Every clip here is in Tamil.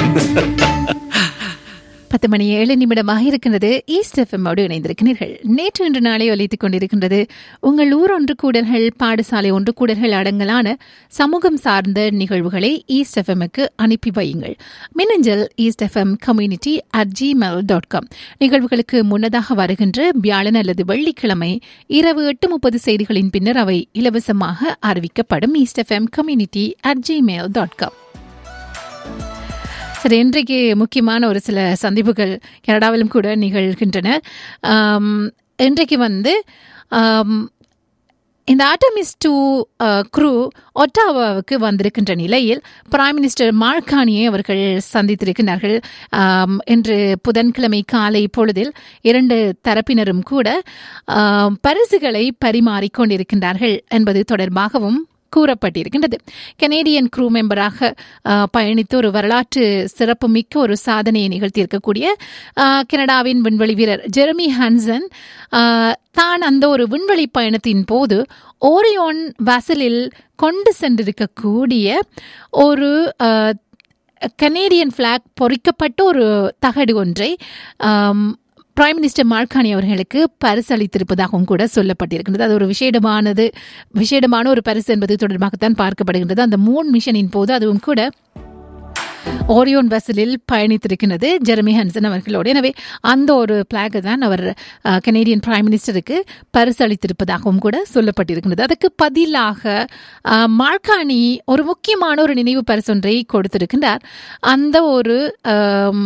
பத்து மணி ஏழு நிமிடமாக இருக்கின்றது ஈஸ்ட் எஃப்எம்மோடு இணைந்திருக்கிறீர்கள் நேற்று இன்று நாளை ஒலித்துக் கொண்டிருக்கின்றது உங்கள் ஊர் ஒன்று கூடல்கள் பாடசாலை ஒன்று கூடல்கள் அடங்கலான சமூகம் சார்ந்த நிகழ்வுகளை ஈஸ்ட் எஃப்எம்முக்கு அனுப்பி வையுங்கள் மின்னஞ்சல் East FM community at Gmail dot com நிகழ்வுகளுக்கு முன்னதாக வருகின்ற வியாழன் அல்லது வெள்ளிக்கிழமை இரவு எட்டு முப்பது செய்திகளின் பின்னர் அவை இலவசமாக அறிவிக்கப்படும் East FM community at Gmail dot com சரி இன்றைக்கு முக்கியமான ஒரு சில சந்திப்புகள் கனடாவிலும் கூட நிகழ்கின்றன ஆம், இன்றைக்கு வந்து ஆம், இந்த ஆட்டமிஸ் டூ குரூ ஒட்டாவாவுக்கு வந்திருக்கின்ற நிலையில் பிரைம் மினிஸ்டர் மார்கானியை அவர்கள் சந்தித்திருக்கிறார்கள் ஆம், இன்று புதன்கிழமை காலை பொழுதில் இரண்டு தரப்பினரும் கூட ஆம், பரிசுகளை பரிமாறிக்கொண்டிருக்கின்றார்கள் என்பது தொடர்பாகவும் கூறப்பட்டிருக்கின்றது கனேடியன் க்ரூ மெம்பராக ஆ, பயணித்து ஒரு வரலாற்று சிறப்புமிக்க ஒரு சாதனையை நிகழ்த்தியிருக்கக்கூடிய ஆ, கனடாவின் விண்வெளி வீரர் ஜெரமி ஹான்சன் ஆ, தான் அந்த ஒரு விண்வெளி பயணத்தின் போது ஓரியோன் வசலில் கொண்டு சென்றிருக்கக்கூடிய ஒரு ஆ, கனேடியன் ஃபிளாக் பொறிக்கப்பட்ட ஒரு தகடு ஒன்றை ஆம், பிரைம் மினிஸ்டர் மார்கானி அவர்களுக்கு பரிசு அளித்திருப்பதாகவும் கூட சொல்லப்பட்டிருக்கின்றது அது ஒரு விசேடமானது விசேடமான ஒரு பரிசு என்பது தொடர்பாகத்தான் பார்க்கப்படுகின்றது அந்த மூன் மிஷனின் போது அதுவும் கூட ஓரியோன் பஸ்ஸில் பயணித்திருக்கிறது ஜெரமி ஹன்சன் அவர்களோடு எனவே அந்த ஒரு பிளாகை தான் அவர் அஹ், கனேடியன் பிரைம் மினிஸ்டருக்கு பரிசு அளித்திருப்பதாகவும் கூட சொல்லப்பட்டிருக்கிறது அதுக்கு பதிலாக அஹ், மார்கானி ஒரு முக்கியமான ஒரு நினைவு பரிசொன்றை கொடுத்திருக்கின்றார் அந்த ஒரு அம்,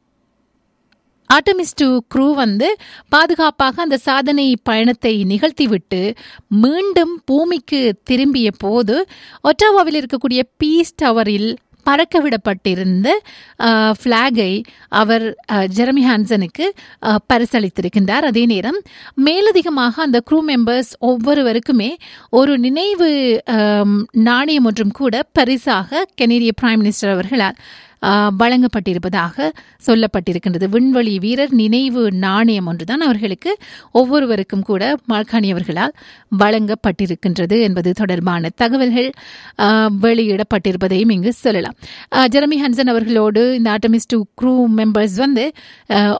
ஆட்டமிஸ் டூ க்ரூ வந்து பாதுகாப்பாக அந்த சாதனை பயணத்தை நிகழ்த்திவிட்டு மீண்டும் பூமிக்கு திரும்பிய போது ஒட்டாவாவில் இருக்கக்கூடிய பீஸ் டவரில் பறக்க விடப்பட்டிருந்த ஃப்ளாகை அவர் அஹ், ஜெரமி ஹான்சனுக்கு அஹ், பரிசளித்திருக்கின்றார் அதே நேரம் மேலதிகமாக அந்த க்ரூ மெம்பர்ஸ் ஒவ்வொருவருக்குமே ஒரு நினைவு அம், நாணயம் ஒன்றும் கூட பரிசாக கெனடிய பிரைம் மினிஸ்டர் அவர்களால் ஆஹ், வழங்கப்பட்டிருப்பதாக சொல்லப்பட்டிருக்கின்றது விண்வெளி வீரர் நினைவு நாணயம் ஒன்றுதான் அவர்களுக்கு ஒவ்வொருவருக்கும் கூட மார்கானி அவர்களால் வழங்கப்பட்டிருக்கின்றது என்பது தொடர்பான தகவல்கள் ஆஹ், வெளியிடப்பட்டிருப்பதையும் இங்கு சொல்லலாம் ஆஹ், ஜெரமி ஹன்சன் அவர்களோடு இந்த ஆட்டமிஸ் டூ க்ரூ மெம்பர்ஸ் வந்து ஆஹ்,